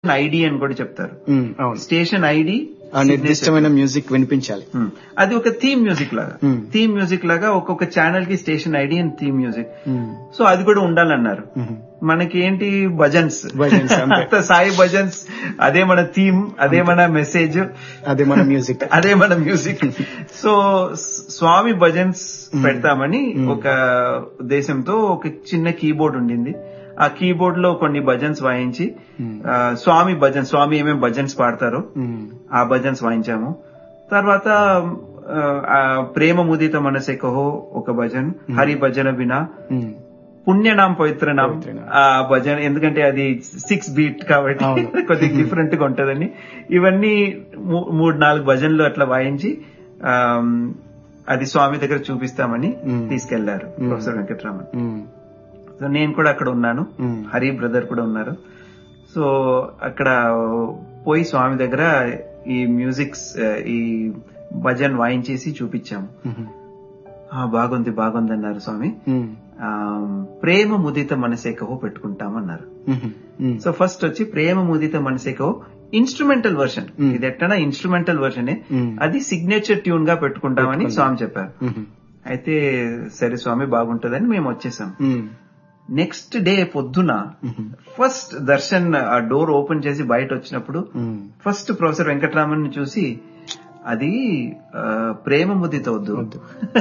ID అని కూడా చెప్తారు ఉమ్, అవును స్టేషన్ ఐడి ఆ నిర్దిష్టమైన మ్యూజిక్ వినిపించాలి అది ఒక థీమ్ మ్యూజిక్ లాగా Hmm. థీమ్ మ్యూజిక్ లాగా ఒక్కొక్క ఛానల్ కి station ID and theme music um, so అది కూడా ఉండాలన్నారు ఉమ్, మనకి ఏంటి భజన్స్ భజన్స్, అంతే. అంత సాయి భజన్స్ అదే మన థీమ్ అదే మన మెసేజ్ అదే మన మ్యూజిక్ అదే మన మ్యూజిక్ సో స్- స్వామి భజన్స్ పెడతామని ఒక ఉద్దేశంతో ఒక చిన్న కీబోర్డ్ ఉండింది ఆ కీబోర్డ్ లో కొన్ని భజన్స్ వాయించి ఆ, స్వామి భజన్ స్వామి ఏమేం భజన్స్ పాడతారో ఉమ్, ఆ భజన్స్ వాయించాము తర్వాత ఆ, ఆ, ప్రేమ ముదిత మనసే కహో ఒక భజన్ హరి భజన వినా ఉమ్, పుణ్యనాం పవిత్రనాం పవిత్రనాం. ఆ భజన ఎందుకంటే అది సిక్స్ బీట్ కాబట్టి అవును. కొద్దిగా డిఫరెంట్ గా ఉంటదని ఇవన్నీ మూ- మూడు నాలుగు భజనలు అట్లా వాయించి ఆమ్, అది స్వామి దగ్గర చూపిస్తామని మ్మ్. తీసుకెళ్లారు ప్రొఫెసర్ వెంకటరామన్ ఉమ్, సో నేను కూడా అక్కడ ఉన్నాను మ్మ్. హరి బ్రదర్ కూడా ఉన్నారు సో అక్కడ పోయి స్వామి దగ్గర ఈ మ్యూజిక్స్ ఆ, ఈ భజన్ వాయించేసి చూపించాము ఉమ్, ఆ, బాగుంది బాగుంది అన్నారు స్వామి ఉమ్, ఆ, ప్రేమ ముదిత మనసేకహో పెట్టుకుంటామన్నారు ఉమ్, ఉమ్, సో ఫస్ట్ వచ్చి ప్రేమ ముదిత మనసేకహో ఇన్స్ట్రుమెంటల్ వర్షన్ Hmm. ఇది ఎట్టనా ఇన్స్ట్రుమెంటల్ వర్షనే Hmm. అది సిగ్నేచర్ ట్యూన్ గా పెట్టుకుంటామని స్వామి చెప్పారు ఉమ్, అయితే సరే స్వామి బాగుంటదని మేము వచ్చేసాం ఉమ్, నెక్స్ట్ డే పొద్దున ఉమ్, ఫస్ట్ దర్శన్ ఆ డోర్ ఓపెన్ చేసి బయట వచ్చినప్పుడు ఉమ్, ఫస్ట్ ప్రొఫెసర్ వెంకటరామన్ చూసి అది ఆ, ప్రేమ ముదిత వద్దు వద్దు.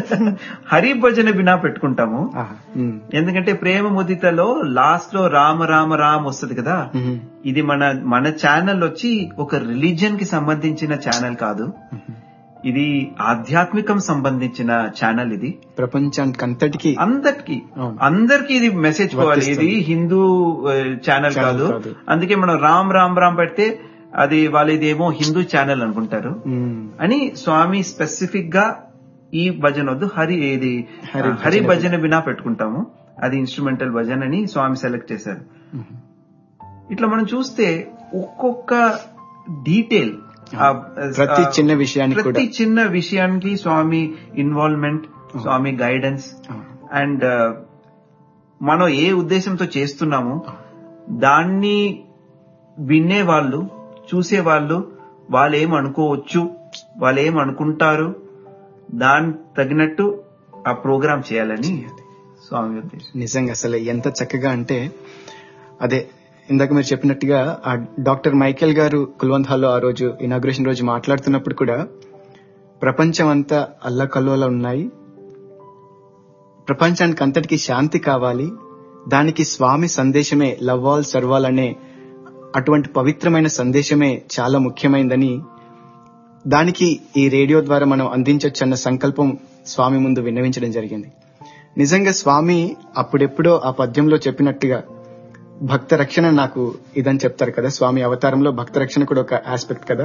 హరి భజన బినా పెట్టుకుంటాము ఆహా, ఉమ్, ఎందుకంటే ప్రేమ ముదితలో లాస్ట్ లో రామ రామ రామ్ వస్తుంది కదా ఉమ్, ఇది మన మన ఛానల్ వచ్చి ఒక రిలీజియన్ కి సంబంధించిన ఛానల్ కాదు ఇది ఆధ్యాత్మికం సంబంధించిన ఛానల్ ఇది ప్రపంచానికి అంతటికి అందరికి అవును. అందరికి ఇది మెసేజ్ పోవాలి ఇది హిందూ ఛానల్ Channel కాదు కాదు. అందుకే మనం రామ్ రామ్ రామ్ పెడితే అది వాళ్ళు ఇదేమో హిందూ ఛానల్ అనుకుంటారు ఉమ్, అని స్వామి స్పెసిఫిక్ గా ఈ భజన వద్దు హరి ఇది హరి ఆ, హరి భజన బినా పెట్టుకుంటాము అది ఇన్స్ట్రుమెంటల్ భజన్ అని స్వామి సెలెక్ట్ చేశారు ఉమ్, ఇట్లా మనం చూస్తే ఒక్కొక్క డీటెయిల్ ప్రతి చిన్న విషయానికి కూడా ప్రతి చిన్న విషయానికి స్వామి ఇన్వాల్వ్మెంట్ స్వామి గైడెన్స్ అవును. అండ్ మనం ఏ ఉద్దేశంతో చేస్తున్నామో దాన్ని వినే వాళ్ళు చూసే వాళ్ళు వాళ్ళు ఏం అనుకోవచ్చు వాళ్ళు ఏం అనుకుంటారు దాని తగినట్టు ఆ ప్రోగ్రామ్ చేయాలని స్వామి ఉద్దేశం నిజంగా అసలు ఎంత చక్కగా అంటే అదే ఇందాక మీరు చెప్పినట్టుగా ఆ డాక్టర్ మైకేల్ గారు కుల్వంత్ హాల్లో ఆ రోజు ఇనాగ్రేషన్ రోజు మాట్లాడుతున్నప్పుడు కూడా ప్రపంచం అంతా అల్లకల్లోల ఉన్నాయి ప్రపంచానికి అంతటికి శాంతి కావాలి దానికి స్వామి సందేశమే లవ్ ఆల్ సర్వాల్ అనే అటువంటి పవిత్రమైన సందేశమే చాలా ముఖ్యమైనదని దానికి ఈ రేడియో ద్వారా మనం అందించొచ్చన్న సంకల్పం స్వామి ముందు విన్నవించడం జరిగింది నిజంగా స్వామి అప్పుడెప్పుడో ఆ పద్యంలో చెప్పినట్టుగా భక్త రక్షణ నాకు ఇదని చెప్తారు కదా స్వామి అవతారంలో భక్త రక్షణ కూడా ఒక ఆస్పెక్ట్ కదా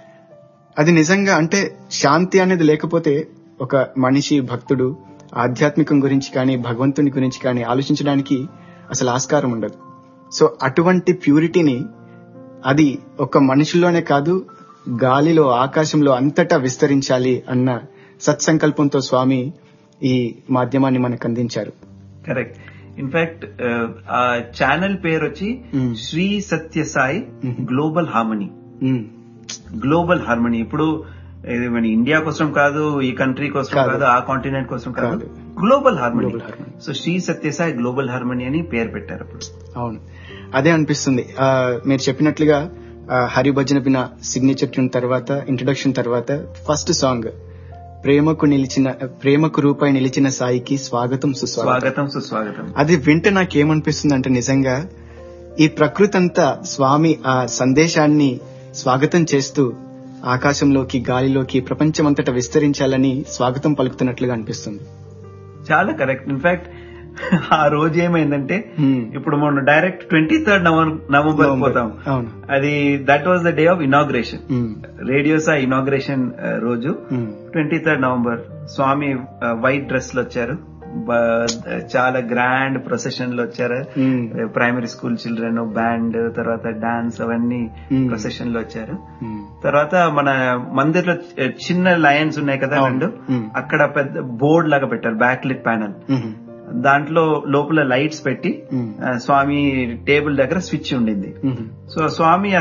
అది నిజంగా అంటే శాంతి అనేది లేకపోతే ఒక మనిషి భక్తుడు ఆధ్యాత్మికం గురించి కానీ భగవంతుని గురించి కానీ ఆలోచించడానికి అసలు ఆస్కారం ఉండదు సో అటువంటి ప్యూరిటీని అది ఒక మనిషిలోనే కాదు గాలిలో ఆకాశంలో అంతటా విస్తరించాలి అన్న సత్సంకల్పంతో స్వామి ఈ మాధ్యమాన్ని మనకు అందించారు కరెక్ట్ ఇన్ఫాక్ట్ ఆ ఛానల్ పేరు వచ్చి Hmm. Shri Sathya Sai Hmm. Global harmony um, global harmony ఇప్పుడు ఇది మన ఇండియా కోసం కాదు ఈ కంట్రీ కోసం కాదు. కాదు ఆ కాంటినెంట్ కోసం కాదు కాదు. Global harmony Global harmony. So Shri Sathya Sai global harmony అని పేరు పెట్టారు అప్పుడు అవును అదే అనిపిస్తుంది ఆ, మీరు చెప్పినట్లుగా ఆ, హరి భజన బిన సిగ్నేచర్ ట్యూన్ తర్వాత ఇంట్రొడక్షన్ తర్వాత ఫస్ట్ సాంగ్ ప్రేమకు నిలిచిన ప్రేమకు రూపాయి నిలిచిన సాయికి స్వాగతం సుస్వాగతం స్వాగతం సుస్వాగతం అది వింటే నాకేమనిపిస్తుంది అంటే నిజంగా ఈ ప్రకృతి అంతా స్వామి ఆ సందేశాన్ని స్వాగతం చేస్తూ ఆకాశంలోకి గాలిలోకి ప్రపంచమంతటా విస్తరించాలని స్వాగతం పలుకుతున్నట్లుగా అనిపిస్తుంది చాలా కరెక్ట్ ఇన్ఫాక్ట్ ఆ రోజు ఏమైందంటే Hmm. ఇప్పుడు మనం డైరెక్ట్ ట్వంటీ థర్డ్ నవంబర్ పోతాం అవును అది that was the day of inauguration um, Radio Sai inauguration రోజు um, twenty third November Swami white dress లో వచ్చారు బ- చాలా గ్రాండ్ ప్రొసెషన్ లో వచ్చారు um, primary school children band తర్వాత డాన్స్ అవన్నీ Hmm. ప్రొసెషన్ లో వచ్చారు ఉమ్, తర్వాత మన మందిర్లో చి- చిన్న లయన్స్ ఉన్నాయి కదా అవును. రెండు Hmm. అక్కడ పెద్ద బోర్డ్ లాగా పెట్టారు బ్యాక్ లిట్ ప్యానల్ ఉమ్, దాంట్లో లోపల లైట్స్ పెట్టి ఉమ్, ఆ, స్వామి టేబుల్ దగ్గర స్విచ్ ఉండింది ఉమ్. సో స్వామి